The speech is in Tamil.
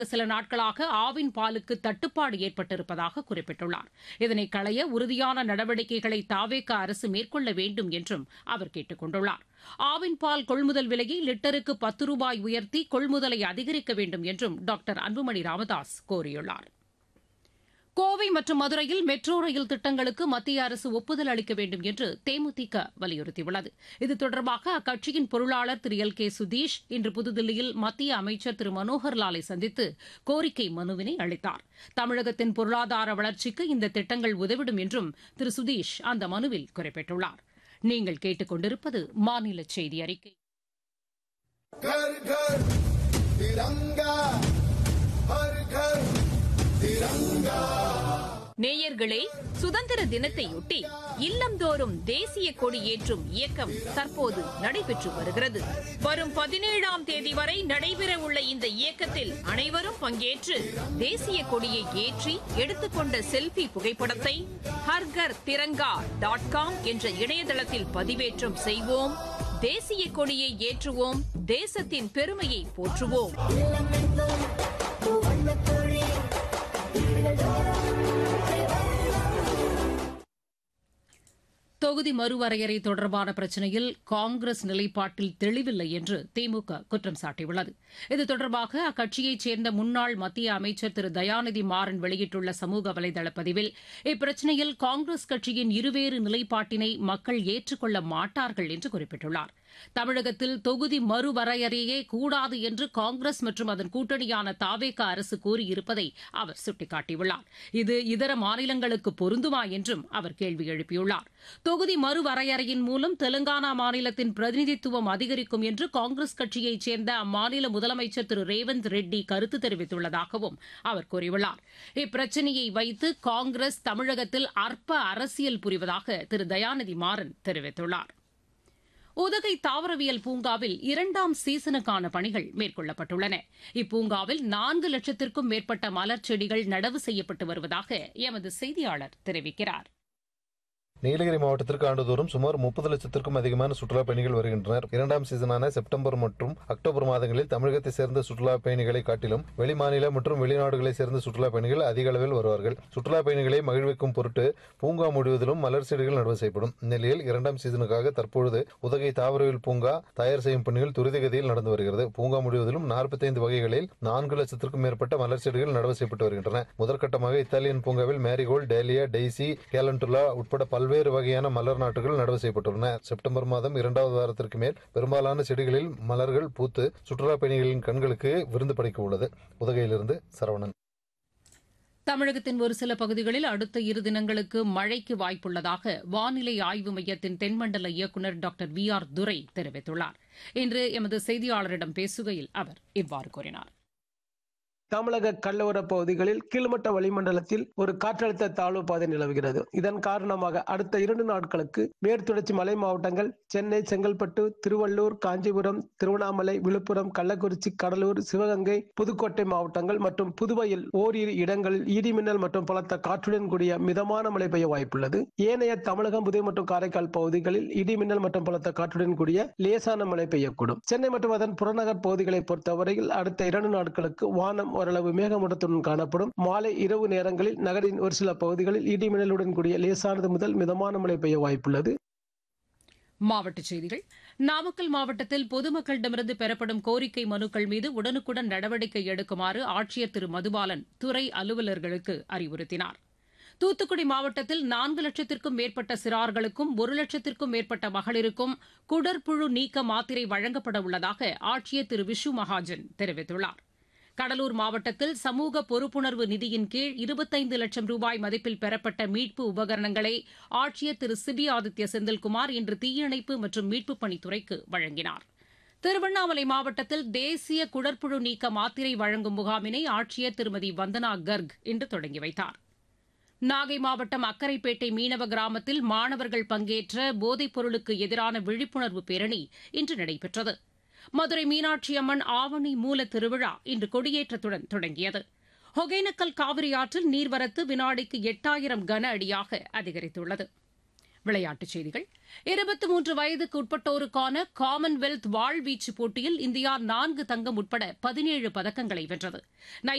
சில நாட்களாக ஆவின் பாலுக்கு தட்டுப்பாடு ஏற்பட்டிருப்பதாக குறிப்பிட்டுள்ளார் இதனை களைய உறுதியான நடவடிக்கைகளை தாவேக அரசு மேற்கொள்ள வேண்டும் என்றும் அவர் கேட்டுக் கொண்டுள்ளார் ஆவின் பால் கொள்முதல் விலையை லிட்டருக்கு பத்து ரூபாய் உயர்த்தி கொள்முதலை அதிகரிக்க வேண்டும் என்றும் டாக்டர் அன்புமணி ராமதாஸ் கோரியுள்ளார் கோவை மற்றும் மதுரையில் மெட்ரோ ரயில் திட்டங்களுக்கு மத்திய அரசு ஒப்புதல் அளிக்க வேண்டும் என்று தேமுதிக வலியுறுத்தியுள்ளது இது தொடர்பாக அக்கட்சியின் பொருளாளர் திரு எல் கே சுதீஷ் இன்று புதுதில்லியில் மத்திய அமைச்சர் திரு மனோகர் லாலை சந்தித்து கோரிக்கை மனுவினை அளித்தார் தமிழகத்தின் பொருளாதார வளர்ச்சிக்கு இந்த திட்டங்கள் உதவிடும் என்றும் திரு சுதீஷ் அந்த மனுவில் குறிப்பிட்டுள்ளார் நீங்கள் கேட்டுக்கொண்டிருப்பது மாநில செய்தி அறிக்கை घर घर तिरंगा हर घर तिरंगा நேயர்களே சுதந்திர தினத்தையொட்டி இல்லந்தோறும் தேசிய கொடி ஏற்றும் இயக்கம் தற்போது நடைபெற்று வருகிறது வரும் பதினேழாம் தேதி வரை நடைபெற உள்ள இந்த இயக்கத்தில் அனைவரும் பங்கேற்று தேசிய கொடியை ஏற்றி எடுத்துக்கொண்ட செல்பி புகைப்படத்தை ஹர்கர் திரங்கா டாட் காம் என்ற இணையதளத்தில் பதிவேற்றம் செய்வோம் தேசிய கொடியை ஏற்றுவோம் தேசத்தின் பெருமையை போற்றுவோம் தொகுதி மறுவரையறை தொடர்பான பிரச்சினையில் காங்கிரஸ் நிலைப்பாட்டில் தெளிவில்லை என்று திமுக குற்றம் சாட்டியுள்ளது இது தொடர்பாக அக்கட்சியைச் சேர்ந்த முன்னாள் மத்திய அமைச்சர் திரு தயாநிதி மாறன் வெளியிட்டுள்ள சமூக வலைதள பதிவில் இப்பிரச்சினையில் காங்கிரஸ் கட்சியின் இருவேறு நிலைப்பாட்டினை மக்கள் ஏற்றுக்கொள்ள மாட்டார்கள் என்று குறிப்பிட்டுள்ளார் தமிழகத்தில் தொகுதி மறுவரையறையே கூடாது என்று காங்கிரஸ் மற்றும் அதன் கூட்டணியான தாவேக அரசு கூறியிருப்பதை அவர் சுட்டிக்காட்டியுள்ளார் இது இதர மாநிலங்களுக்கு பொருந்துமா என்றும் அவர் கேள்வி எழுப்பியுள்ளார் தொகுதி மறுவரையறையின் மூலம் தெலுங்கானா மாநிலத்தின் பிரதிநிதித்துவம் அதிகரிக்கும் என்று காங்கிரஸ் கட்சியைச் சேர்ந்த அம்மாநில முதலமைச்சர் திரு ரேவந்த் ரெட்டி கருத்து தெரிவித்துள்ளதாகவும் அவர் கூறியுள்ளார் இப்பிரச்சினையை வைத்து காங்கிரஸ் தமிழகத்தில் அற்ப அரசியல் புரிவதாக திரு தயாநிதி மாறன் தெரிவித்துள்ளார் உதகை தாவரவியல் பூங்காவில் இரண்டாம் சீசனுக்கான பணிகள் மேற்கொள்ளப்பட்டுள்ளன இப்பூங்காவில் நான்கு லட்சத்திற்கும் மேற்பட்ட மலர் செடிகள் நடவு செய்யப்பட்டு வருவதாக எமது செய்தியாளர் தெரிவிக்கிறார் நீலகிரி மாவட்டத்திற்கு ஆண்டுதோறும் சுமார் முப்பது லட்சத்திற்கும் அதிகமான சுற்றுலா பயணிகள் வருகின்றனர் இரண்டாம் சீசனான செப்டம்பர் மற்றும் அக்டோபர் மாதங்களில் தமிழகத்தை சேர்ந்த சுற்றுலா பயணிகளை காட்டிலும் வெளிமாநில மற்றும் வெளிநாடுகளை சேர்ந்த சுற்றுலா பயணிகள் அதிக அளவில் வருவார்கள் சுற்றுலா பயணிகளை மகிழ்விக்கும் பொருட்டு பூங்கா முழுவதிலும் மலர் செடிகள் நடவு செய்யப்படும் இந்நிலையில் இரண்டாம் சீசனுக்காக தற்பொழுது உதகை தாவரவியல் பூங்கா தயார் செய்யும் பணிகள் துரிதகதியில் நடந்து வருகிறது பூங்கா முழுவதிலும் நாற்பத்தைந்து வகைகளில் நான்கு லட்சத்திற்கும் மேற்பட்ட மலர் செடிகள் நடவு செய்யப்பட்டு வருகின்றன முதற்கட்டமாக இத்தாலியன் பூங்காவில் மேரிகோல்ட் டேலியா டெய்சி கேலண்டுலா உட்பட பல்வேறு பல்வேறு வகையான மலர் நாட்டுகள் நடவு செய்யப்பட்டுள்ளன செப்டம்பர் மாதம் இரண்டாவது வாரத்திற்கு மேல் பெரும்பாலான செடிகளில் மலர்கள் பூத்து சுற்றுலா பயணிகளின் கண்களுக்கு விருந்து படைக்க உள்ளது உதகையிலிருந்து சரவணன் தமிழகத்தின் ஒரு சில பகுதிகளில் அடுத்த இரு தினங்களுக்கு மழைக்கு வாய்ப்புள்ளதாக வானிலை ஆய்வு மையத்தின் தென்மண்டல இயக்குநர் டாக்டர் வி ஆர் துரை தெரிவித்துள்ளார் இன்று எமது செய்தியாளரிடம் பேசுகையில் அவர் இவ்வாறு கூறினார் தமிழக கடலோர பகுதிகளில் கீழ்மட்ட வளிமண்டலத்தில் ஒரு காற்றழுத்த தாழ்வு பாதை நிலவுகிறது இதன் காரணமாக அடுத்த இரண்டு நாட்களுக்கு மேற்குத்தொடர்ச்சி மலை மாவட்டங்கள் சென்னை செங்கல்பட்டு திருவள்ளூர் காஞ்சிபுரம் திருவண்ணாமலை விழுப்புரம் கள்ளக்குறிச்சி கடலூர் சிவகங்கை புதுக்கோட்டை மாவட்டங்கள் மற்றும் புதுவையில் ஓரிரு இடங்களில் இடிமின்னல் மற்றும் பலத்த காற்றுடன் கூடிய மிதமான மழை பெய்ய வாய்ப்புள்ளது ஏனைய தமிழகம் புதுவை மற்றும் காரைக்கால் பகுதிகளில் இடிமின்னல் மற்றும் பலத்த காற்றுடன் கூடிய லேசான மழை பெய்யக்கூடும் சென்னை மற்றும் அதன் புறநகர் பகுதிகளை பொறுத்தவரையில் அடுத்த இரண்டு நாட்களுக்கு வானம் ஓரளவு மேகமூட்டத்துடன் காணப்படும் மாலை இரவு நேரங்களில் நகரின் ஒரு சில பகுதிகளில் இடிமின்னலுடன் கூடிய லேசானது முதல் மிதமான மழை பெய்ய வாய்ப்புள்ளது மாவட்டச் செய்திகள் நாமக்கல் மாவட்டத்தில் பொதுமக்களிடமிருந்து பெறப்படும் கோரிக்கை மனுக்கள் மீது உடனுக்குடன் நடவடிக்கை எடுக்குமாறு ஆட்சியர் திரு மதுபாலன் துறை அலுவலர்களுக்கு அறிவுறுத்தினார் தூத்துக்குடி மாவட்டத்தில் நான்கு லட்சத்திற்கும் மேற்பட்ட சிறார்களுக்கும் ஒரு லட்சத்திற்கும் மேற்பட்ட மகளிருக்கும் குடற்புழு நீக்க மாத்திரை வழங்கப்பட உள்ளதாக ஆட்சியர் திரு விஷு மகாஜன் தெரிவித்துள்ளார் கடலூர் மாவட்டத்தில் சமூக பொறுப்புணர்வு நிதியின் கீழ் இருபத்தைந்து லட்சம் ரூபாய் மதிப்பில் பெறப்பட்ட மீட்பு உபகரணங்களை ஆட்சியர் திரு சிபி ஆதித்ய செந்தில்குமார் இன்று தீயணைப்பு மற்றும் மீட்புப் பணித்துறைக்கு வழங்கினார் திருவண்ணாமலை மாவட்டத்தில் தேசிய குடற்புழு நீக்க மாத்திரை வழங்கும் முகாமினை ஆட்சியர் திருமதி வந்தனா கர்க் இன்று தொடங்கி வைத்தார் நாகை மாவட்டம் அக்கரைப்பேட்டை மீனவ கிராமத்தில் மாணவர்கள் பங்கேற்ற போதைப் பொருளுக்கு எதிரான விழிப்புணர்வு பேரணி இன்று நடைபெற்றது மதுரை மீனாட்சி அம்மன் ஆவணி மூல திருவிழா இன்று கொடியேற்றத்துடன் தொடங்கியது ஒகேனக்கல் காவிரி ஆற்றில் நீர்வரத்து வினாடிக்கு எட்டாயிரம் கன அடியாக அதிகரித்துள்ளது விளையாட்டுச் செய்திகள் இருபத்தி மூன்று வயதுக்கு உட்பட்டோருக்கான காமன்வெல்த் வாழ்வீச்சு போட்டியில் இந்தியா நான்கு தங்கம் உட்பட பதினேழு பதக்கங்களை வென்றது